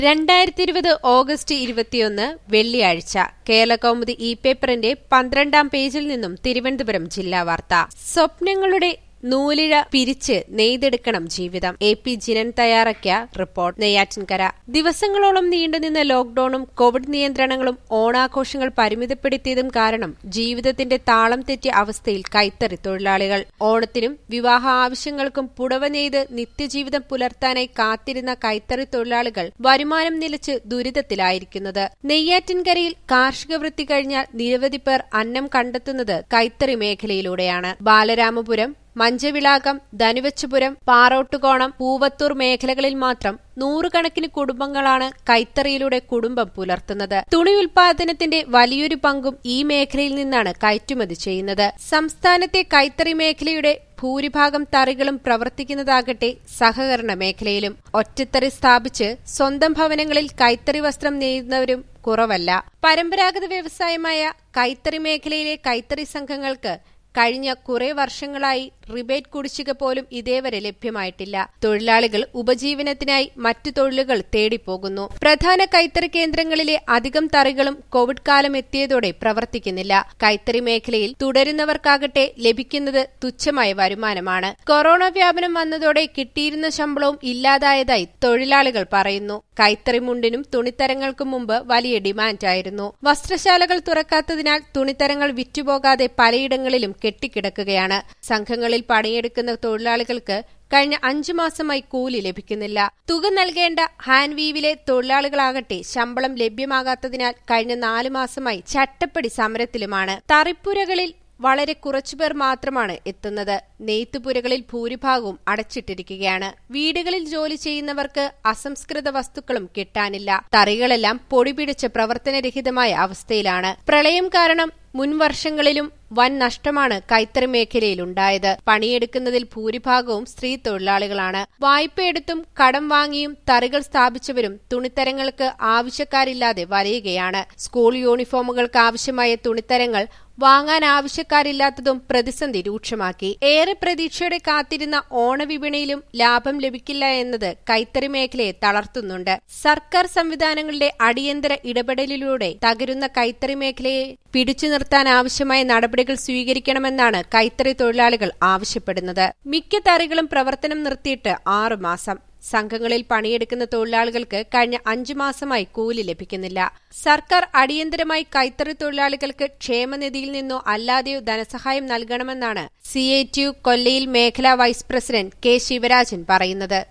രണ്ടായിരത്തി ഇരുപത് ഓഗസ്റ്റ് ഇരുപത്തിയൊന്ന് വെള്ളിയാഴ്ച കേരളകൗമുദി ഇ പേപ്പറിന്റെ പന്ത്രണ്ടാം പേജിൽ നിന്നും തിരുവനന്തപുരം ജില്ലാ വാർത്ത സ്വപ്നങ്ങളുടെ നൂലിഴ പിരിച്ച് നെയ്തെടുക്കണം ജീവിതം എ പി ജിനൻ തയ്യാറാക്കിയ റിപ്പോർട്ട് നെയ്യാറ്റിൻകര ദിവസങ്ങളോളം നീണ്ടുനിന്ന ലോക്ഡൌണും കോവിഡ് നിയന്ത്രണങ്ങളും ഓണാഘോഷങ്ങൾ പരിമിതപ്പെടുത്തിയതും കാരണം ജീവിതത്തിന്റെ താളം തെറ്റിയ അവസ്ഥയിൽ കൈത്തറി തൊഴിലാളികൾ ഓണത്തിനും വിവാഹ ആവശ്യങ്ങൾക്കും പുടവ നെയ്ത് നിത്യജീവിതം പുലർത്താനായി കാത്തിരുന്ന കൈത്തറി തൊഴിലാളികൾ വരുമാനം നിലച്ച് ദുരിതത്തിലായിരിക്കുന്നത് നെയ്യാറ്റിൻകരയിൽ കാർഷിക വൃത്തി കഴിഞ്ഞാൽ നിരവധി പേർ അന്നം കണ്ടെത്തുന്നത് കൈത്തറി മേഖലയിലൂടെയാണ് ബാലരാമപുരം മഞ്ചവിളാകം ധനുവച്ചപുരം പാറോട്ടുകോണം പൂവത്തൂർ മേഖലകളിൽ മാത്രം നൂറുകണക്കിന് കുടുംബങ്ങളാണ് കൈത്തറിയിലൂടെ കുടുംബം പുലർത്തുന്നത് തുണി ഉൽപാദനത്തിന്റെ വലിയൊരു പങ്കും ഈ മേഖലയിൽ നിന്നാണ് കയറ്റുമതി ചെയ്യുന്നത് സംസ്ഥാനത്തെ കൈത്തറി മേഖലയുടെ ഭൂരിഭാഗം തറികളും പ്രവർത്തിക്കുന്നതാകട്ടെ സഹകരണ മേഖലയിലും ഒറ്റത്തറി സ്ഥാപിച്ച് സ്വന്തം ഭവനങ്ങളിൽ കൈത്തറി വസ്ത്രം നെയ്യുന്നവരും കുറവല്ല പരമ്പരാഗത വ്യവസായമായ കൈത്തറി മേഖലയിലെ കൈത്തറി സംഘങ്ങൾക്ക് കഴിഞ്ഞ കുറെ വർഷങ്ങളായി റിബേറ്റ് കുടിശ്ശിക പോലും ഇതേവരെ ലഭ്യമായിട്ടില്ല തൊഴിലാളികൾ ഉപജീവനത്തിനായി മറ്റു തൊഴിലുകൾ തേടിപ്പോകുന്നു പ്രധാന കൈത്തറി കേന്ദ്രങ്ങളിലെ അധികം തറികളും കോവിഡ് കാലം എത്തിയതോടെ പ്രവർത്തിക്കുന്നില്ല കൈത്തറി മേഖലയിൽ തുടരുന്നവർക്കാകട്ടെ ലഭിക്കുന്നത് തുച്ഛമായ വരുമാനമാണ് കൊറോണ വ്യാപനം വന്നതോടെ കിട്ടിയിരുന്ന ശമ്പളവും ഇല്ലാതായതായി തൊഴിലാളികൾ പറയുന്നു കൈത്തറി മുണ്ടിനും തുണിത്തരങ്ങൾക്കും മുമ്പ് വലിയ ഡിമാൻഡായിരുന്നു വസ്ത്രശാലകൾ തുറക്കാത്തതിനാൽ തുണിത്തരങ്ങൾ വിറ്റുപോകാതെ പലയിടങ്ങളിലും കെട്ടിക്കിടക്കുകയാണ് സംഘങ്ങളിൽ പണിയെടുക്കുന്ന തൊഴിലാളികൾക്ക് കഴിഞ്ഞ അഞ്ചു മാസമായി കൂലി ലഭിക്കുന്നില്ല തുക നൽകേണ്ട ഹാൻഡ് വീവിലെ തൊഴിലാളികളാകട്ടെ ശമ്പളം ലഭ്യമാകാത്തതിനാൽ കഴിഞ്ഞ നാലു മാസമായി ചട്ടപ്പടി സമരത്തിലുമാണ് തറിപ്പുരകളിൽ വളരെ കുറച്ചുപേർ മാത്രമാണ് എത്തുന്നത് നെയ്ത്തുപുരകളിൽ ഭൂരിഭാഗവും അടച്ചിട്ടിരിക്കുകയാണ് വീടുകളിൽ ജോലി ചെയ്യുന്നവർക്ക് അസംസ്കൃത വസ്തുക്കളും കിട്ടാനില്ല തറികളെല്ലാം പൊടിപിടിച്ച് പ്രവർത്തനരഹിതമായ അവസ്ഥയിലാണ് പ്രളയം കാരണം മുൻ വർഷങ്ങളിലും വൻ നഷ്ടമാണ് കൈത്തറി മേഖലയിലുണ്ടായത് പണിയെടുക്കുന്നതിൽ ഭൂരിഭാഗവും സ്ത്രീ തൊഴിലാളികളാണ് വായ്പയെടുത്തും കടം വാങ്ങിയും തറികൾ സ്ഥാപിച്ചവരും തുണിത്തരങ്ങൾക്ക് ആവശ്യക്കാരില്ലാതെ വലയുകയാണ് സ്കൂൾ യൂണിഫോമുകൾക്ക് ആവശ്യമായ തുണിത്തരങ്ങൾ വാങ്ങാൻ ആവശ്യക്കാരില്ലാത്തതും പ്രതിസന്ധി രൂക്ഷമാക്കി ഏറെ പ്രതീക്ഷയോടെ കാത്തിരുന്ന ഓണവിപണിയിലും ലാഭം ലഭിക്കില്ല എന്നത് കൈത്തറി മേഖലയെ തളർത്തുന്നുണ്ട് സർക്കാർ സംവിധാനങ്ങളുടെ അടിയന്തര ഇടപെടലിലൂടെ തകരുന്ന കൈത്തറി മേഖലയെ പിടിച്ചു നിർത്താൻ ആവശ്യമായ നടപടികൾ സ്വീകരിക്കണമെന്നാണ് കൈത്തറി തൊഴിലാളികൾ ആവശ്യപ്പെടുന്നത് മിക്ക തറികളും പ്രവർത്തനം നിർത്തിയിട്ട് ആറുമാസം സംഘങ്ങളിൽ പണിയെടുക്കുന്ന തൊഴിലാളികൾക്ക് കഴിഞ്ഞ അഞ്ചു മാസമായി കൂലി ലഭിക്കുന്നില്ല സർക്കാർ അടിയന്തരമായി കൈത്തറി തൊഴിലാളികൾക്ക് ക്ഷേമനിധിയിൽ നിന്നോ അല്ലാതെയോ ധനസഹായം നൽകണമെന്നാണ് സി കൊല്ലയിൽ മേഖലാ വൈസ് പ്രസിഡന്റ് കെ ശിവരാജൻ പറയുന്നത്